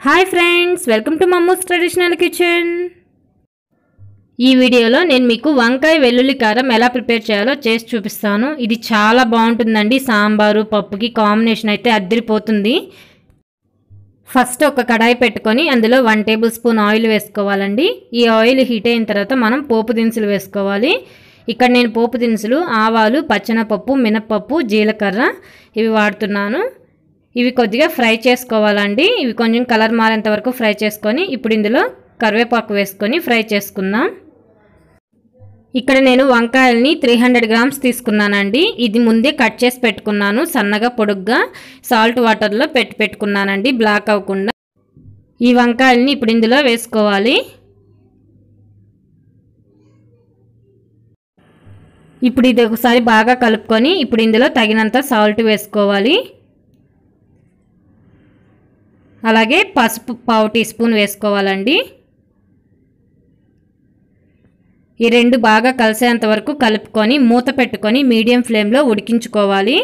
hi friends welcome to Mammu's traditional kitchen ఈ వీడియోలో నేను మీకు వంకాయ వెల్లుల్లి కారం ఎలా ప్రిపేర్ చేయాలో చేసి చూపిస్తాను ఇది చాలా బాగుంటుందండి సాంబారు పప్పుకి కాంబినేషన్ అయితే అద్దరిపోతుంది ఫస్ట్ ఒక కడాయి పెట్టుకొని అందులో వన్ టేబుల్ స్పూన్ ఆయిల్ వేసుకోవాలండి ఈ ఆయిల్ హీట్ అయిన తర్వాత మనం పోపు దినుసులు వేసుకోవాలి ఇక్కడ నేను పోపు దినుసులు ఆవాలు పచ్చనపప్పు మినప్పప్పు జీలకర్ర ఇవి వాడుతున్నాను ఇవి కొద్దిగా ఫ్రై చేసుకోవాలండి ఇవి కొంచెం కలర్ మారేంత వరకు ఫ్రై చేసుకొని ఇప్పుడు ఇందులో కరివేపాకు వేసుకొని ఫ్రై చేసుకుందాం ఇక్కడ నేను వంకాయల్ని త్రీ హండ్రెడ్ గ్రామ్స్ తీసుకున్నానండి ఇది ముందే కట్ చేసి పెట్టుకున్నాను సన్నగా పొడుగ్గా సాల్ట్ వాటర్లో పెట్టి పెట్టుకున్నానండి బ్లాక్ అవ్వకుండా ఈ వంకాయల్ని ఇప్పుడు ఇందులో వేసుకోవాలి ఇప్పుడు ఇది ఒకసారి బాగా కలుపుకొని ఇప్పుడు ఇందులో తగినంత సాల్ట్ వేసుకోవాలి అలాగే పసుపు పావు టీ స్పూన్ వేసుకోవాలండి ఈ రెండు బాగా కలిసేంత వరకు కలుపుకొని మూత పెట్టుకొని మీడియం ఫ్లేమ్లో ఉడికించుకోవాలి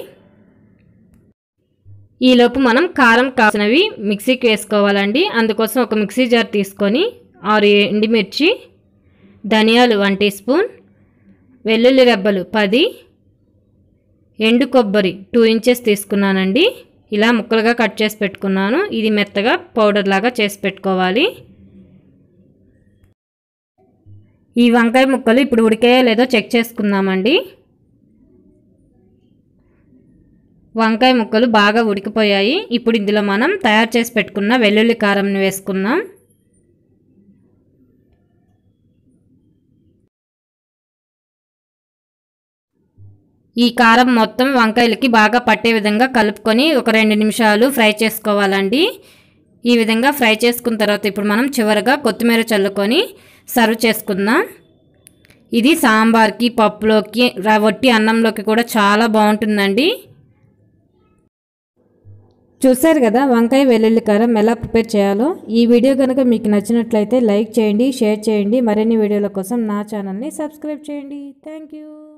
ఈలోపు మనం కారం కాసినవి మిక్సీకి వేసుకోవాలండి అందుకోసం ఒక మిక్సీ జార్ తీసుకొని ఆరు ఎండిమిర్చి ధనియాలు వన్ టీ స్పూన్ వెల్లుల్లి రెబ్బలు పది ఎండు కొబ్బరి టూ ఇంచెస్ తీసుకున్నానండి ఇలా ముక్కలుగా కట్ చేసి పెట్టుకున్నాను ఇది మెత్తగా పౌడర్ లాగా చేసి పెట్టుకోవాలి ఈ వంకాయ ముక్కలు ఇప్పుడు ఉడికాయో లేదో చెక్ చేసుకుందామండి వంకాయ ముక్కలు బాగా ఉడికిపోయాయి ఇప్పుడు ఇందులో మనం తయారు చేసి పెట్టుకున్న వెల్లుల్లి కారంని వేసుకుందాం ఈ కారం మొత్తం వంకాయలకి బాగా పట్టే విధంగా కలుపుకొని ఒక రెండు నిమిషాలు ఫ్రై చేసుకోవాలండి ఈ విధంగా ఫ్రై చేసుకున్న తర్వాత ఇప్పుడు మనం చివరగా కొత్తిమీర చల్లుకొని సర్వ్ చేసుకుందాం ఇది సాంబార్కి పప్పులోకి వట్టి అన్నంలోకి కూడా చాలా బాగుంటుందండి చూసారు కదా వంకాయ వెల్లుల్లి కారం ఎలా ప్రిపేర్ చేయాలో ఈ వీడియో కనుక మీకు నచ్చినట్లయితే లైక్ చేయండి షేర్ చేయండి మరిన్ని వీడియోల కోసం నా ఛానల్ని సబ్స్క్రైబ్ చేయండి థ్యాంక్ యూ